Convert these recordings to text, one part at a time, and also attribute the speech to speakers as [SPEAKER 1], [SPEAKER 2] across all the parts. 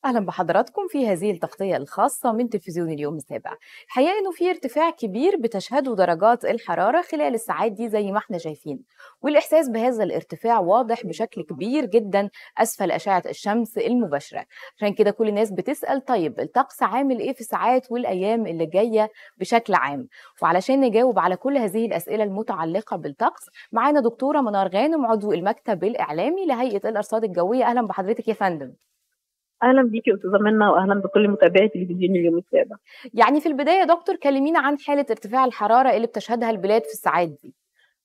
[SPEAKER 1] اهلا بحضراتكم في هذه التغطيه الخاصه من تلفزيون اليوم السابع الحقيقه انه في ارتفاع كبير بتشهده درجات الحراره خلال الساعات دي زي ما احنا شايفين والاحساس بهذا الارتفاع واضح بشكل كبير جدا اسفل اشعه الشمس المباشره عشان كده كل الناس بتسال طيب الطقس عامل ايه في الساعات والايام اللي جايه بشكل عام وعلشان نجاوب على كل هذه الاسئله المتعلقه بالطقس معانا دكتوره منار غانم عضو المكتب الاعلامي لهيئه الارصاد الجويه اهلا بحضرتك يا فندم
[SPEAKER 2] اهلا بيكي استاذه منى واهلا بكل متابعي تلفزيون اليوم السابع
[SPEAKER 1] يعني في البدايه يا دكتور كلمينا عن حاله ارتفاع الحراره اللي بتشهدها البلاد في الساعات دي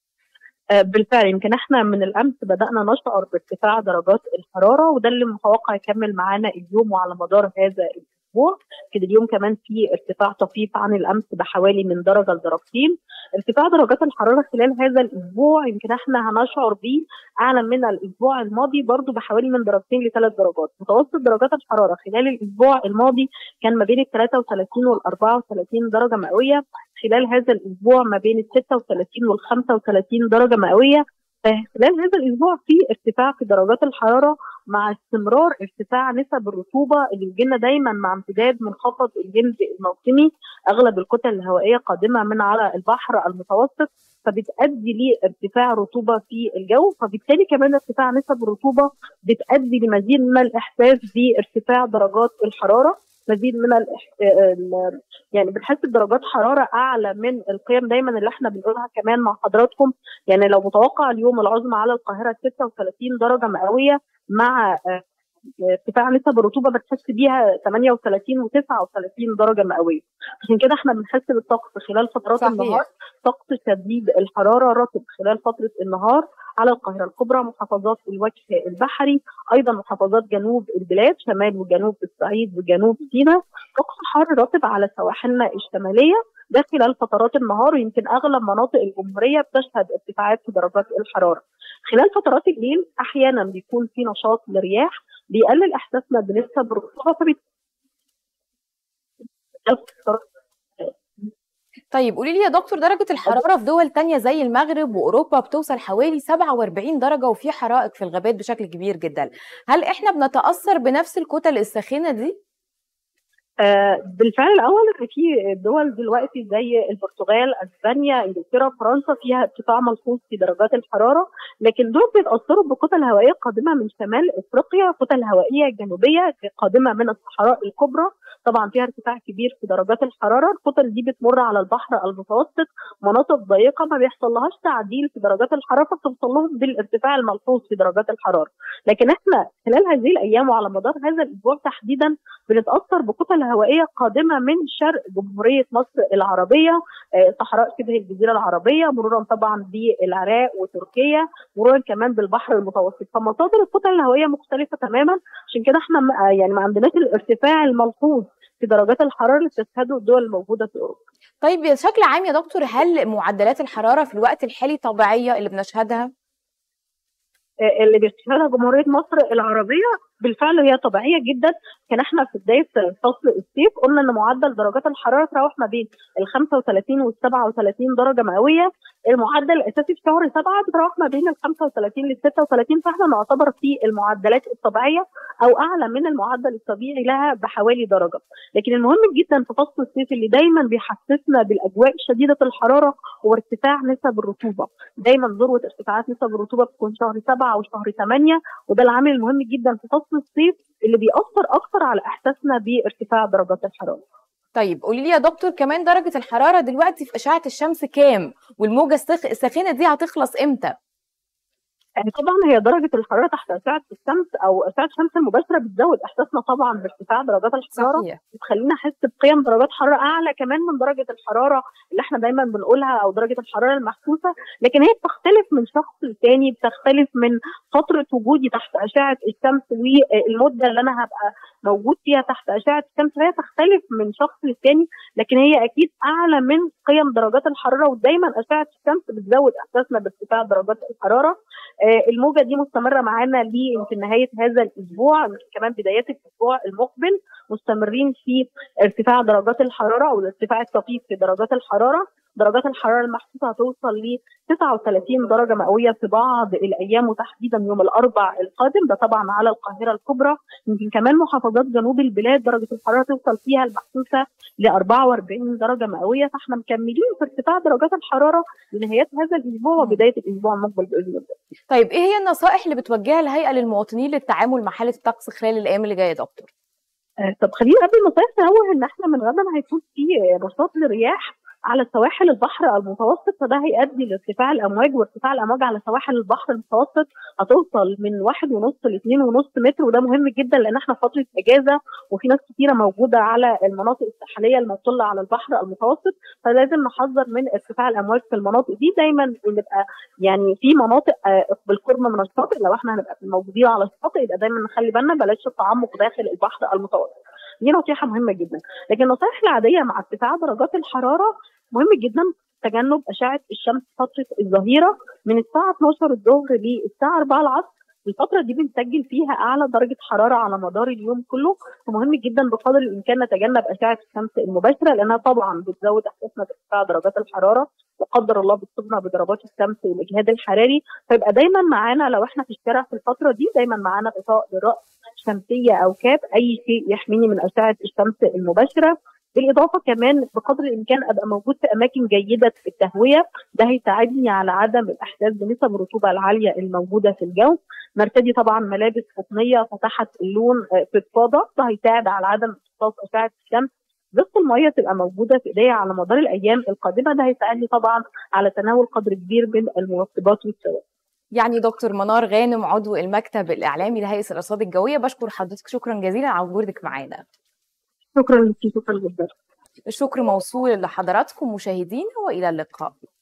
[SPEAKER 2] آه، بالفعل يمكن احنا من الامس بدانا نشعر بارتفاع درجات الحراره وده اللي متوقع يكمل معانا اليوم وعلى مدار هذا الاسبوع كده اليوم كمان في ارتفاع طفيف عن الامس بحوالي من درجه لدرجتين ارتفاع درجات الحراره خلال هذا الاسبوع يمكن احنا هنشعر به اعلى من الاسبوع الماضي برضو بحوالي من درجتين لثلاث درجات متوسط درجات الحراره خلال الاسبوع الماضي كان ما بين ال 33 وال 34 درجه مئويه خلال هذا الاسبوع ما بين ال 36 وال 35 درجه مئويه خلال هذا الاسبوع في ارتفاع في درجات الحراره مع استمرار ارتفاع نسب الرطوبه اللي بيجينا دايما مع امتداد منخفض الجلد الموسمي اغلب الكتل الهوائيه قادمه من على البحر المتوسط فبتؤدي لارتفاع رطوبه في الجو فبالتالي كمان ارتفاع نسب الرطوبه بتؤدي لمزيد من الاحساس بارتفاع درجات الحراره مزيد من ال يعني بنحس بدرجات حراره اعلى من القيم دايما اللي احنا بنقولها كمان مع حضراتكم يعني لو متوقع اليوم العظمى على القاهره 36 درجه مئويه مع ارتفاع نسب الرطوبه بتحس بيها 38 و39 درجه مئويه عشان كده احنا بنحس بالطقس خلال فترات صحيح. النهار طقس شديد الحراره رطب خلال فتره النهار على القاهره الكبرى محافظات الوجه البحري ايضا محافظات جنوب البلاد شمال وجنوب الصعيد وجنوب سيناء طقس حار رطب على سواحلنا الشماليه ده خلال فترات النهار ويمكن اغلب مناطق الجمهوريه بتشهد ارتفاعات في درجات الحراره. خلال فترات الليل احيانا بيكون في نشاط للرياح بيقلل احساسنا بنسب الرطوبه
[SPEAKER 1] طيب قولي لي يا دكتور درجة الحرارة في دول تانية زي المغرب وأوروبا بتوصل حوالي 47 درجة وفي حرائق في الغابات بشكل كبير جدا هل إحنا بنتأثر بنفس الكتل الساخنة دي؟
[SPEAKER 2] آه بالفعل الاول ان في دول دلوقتي زي البرتغال اسبانيا انجلترا فرنسا فيها ارتفاع ملحوظ في درجات الحراره لكن دول بيتاثروا بكتل هوائيه قادمه من شمال افريقيا كتل هوائيه جنوبيه قادمه من الصحراء الكبرى طبعا فيها ارتفاع كبير في درجات الحراره الكتل دي بتمر على البحر المتوسط مناطق ضيقه ما بيحصل لهاش تعديل في درجات الحراره فبتوصل لهم بالارتفاع الملحوظ في درجات الحراره لكن احنا خلال هذه الايام وعلى مدار هذا الاسبوع تحديدا بنتاثر بكتل هوائيه قادمه من شرق جمهوريه مصر العربيه صحراء شبه الجزيره العربيه مرورا طبعا بالعراق وتركيا مرورا كمان بالبحر المتوسط فمصادر الكتل الهوائيه مختلفه تماما عشان كده احنا يعني ما عندناش الارتفاع الملحوظ في درجات الحراره اللي بتشهده الدول الموجوده في اوروبا.
[SPEAKER 1] طيب بشكل عام يا دكتور هل معدلات الحراره في الوقت الحالي طبيعيه اللي بنشهدها؟
[SPEAKER 2] اللي بيشتغلها جمهوريه مصر العربيه بالفعل هي طبيعيه جدا كان احنا في بدايه فصل الصيف قلنا ان معدل درجات الحراره تراوح ما بين ال 35 وال 37 درجه مئويه المعدل الاساسي في شهر سبعه بتراوح ما بين ال 35 لل 36 فاحنا نعتبر في المعدلات الطبيعيه او اعلى من المعدل الطبيعي لها بحوالي درجه لكن المهم جدا في فصل الصيف اللي دايما بيحسسنا بالاجواء شديده الحراره هو ارتفاع نسب الرطوبه دايما ذروه ارتفاعات نسب الرطوبه بتكون شهر سبعه وشهر ثمانيه وده العامل المهم جدا في فصل الصيف اللي بيأثر اكثر على احساسنا بارتفاع درجات الحراره
[SPEAKER 1] طيب قولي لي يا دكتور كمان درجه الحراره دلوقتي في اشعه الشمس كام والموجه الساخنه دي هتخلص امتى
[SPEAKER 2] يعني طبعا هي درجه الحراره تحت اشعه الشمس او اشعه الشمس المباشره بتزود احساسنا طبعا بارتفاع درجات الحراره صحيح. بتخلينا احس بقيم درجات حراره اعلى كمان من درجه الحراره اللي احنا دايما بنقولها او درجه الحراره المحسوسه لكن هي بتختلف من شخص لتاني بتختلف من فتره وجودي تحت اشعه الشمس والمده اللي انا هبقى موجود فيها تحت اشعه الشمس فهي تختلف من شخص للتاني لكن هي اكيد اعلى من قيم درجات الحراره ودايما اشعه الشمس بتزود احساسنا بارتفاع درجات الحراره الموجه دي مستمره معانا يمكن نهايه هذا الاسبوع كمان بدايات الاسبوع المقبل مستمرين في ارتفاع درجات الحراره او الارتفاع الطفيف في درجات الحراره درجات الحراره المحسوسه هتوصل ل 39 درجه مئويه في بعض الايام وتحديدا يوم الاربع القادم ده طبعا على القاهره الكبرى يمكن كمان محافظات جنوب البلاد درجه الحراره توصل فيها المحسوسه ل 44 درجه مئويه فاحنا مكملين في ارتفاع درجات الحراره لنهايه هذا الاسبوع وبدايه الاسبوع المقبل باذن الله.
[SPEAKER 1] طيب ايه هي النصائح اللي بتوجهها الهيئه للمواطنين للتعامل مع حاله الطقس خلال الايام اللي جايه يا دكتور؟
[SPEAKER 2] آه طب خلينا قبل النصائح نوه ان احنا من غدا هيكون في نشاط للرياح على سواحل البحر المتوسط فده هيؤدي لارتفاع الامواج وارتفاع الامواج على سواحل البحر المتوسط هتوصل من واحد ونص لاثنين ونص متر وده مهم جدا لان احنا في فتره اجازه وفي ناس كثيره موجوده على المناطق الساحليه المطله على البحر المتوسط فلازم نحذر من ارتفاع الامواج في المناطق دي دايما نبقى يعني في مناطق بالقرب من الشاطئ لو احنا هنبقى موجودين على الشاطئ يبقى دايما نخلي بالنا بلاش التعمق داخل البحر المتوسط دي نصيحه مهمه جدا لكن النصائح العاديه مع ارتفاع درجات الحراره مهم جدا تجنب اشعه الشمس فتره الظهيره من الساعه 12 الظهر للساعه 4 العصر الفترة دي بنسجل فيها أعلى درجة حرارة على مدار اليوم كله فمهم جدا بقدر الإمكان نتجنب أشعة الشمس المباشرة لأنها طبعا بتزود إحساسنا بارتفاع درجات الحرارة لا قدر الله بتصيبنا بضربات الشمس والإجهاد الحراري فيبقى دايما معانا لو إحنا في الشارع في الفترة دي دايما معانا غطاء للرأس شمسية أو كاب أي شيء يحميني من أشعة الشمس المباشرة بالاضافه كمان بقدر الامكان ابقى موجود في اماكن جيده التهويه ده هيساعدني على عدم الاحساس بنسب الرطوبه العاليه الموجوده في الجو نرتدي طبعا ملابس قطنيه فتحت اللون فضفاضه ده هيساعد على عدم امتصاص اشعه الشمس ضغط الميه تبقى موجوده في ايديا على مدار الايام القادمه ده هيساعدني طبعا على تناول قدر كبير من المرطبات والسوائل
[SPEAKER 1] يعني دكتور منار غانم عضو المكتب الاعلامي لهيئه الارصاد الجويه بشكر حضرتك شكرا جزيلا على وجودك معانا
[SPEAKER 2] شكرا لك شكرا جدا
[SPEAKER 1] الشكر موصول لحضراتكم مشاهدينا والى اللقاء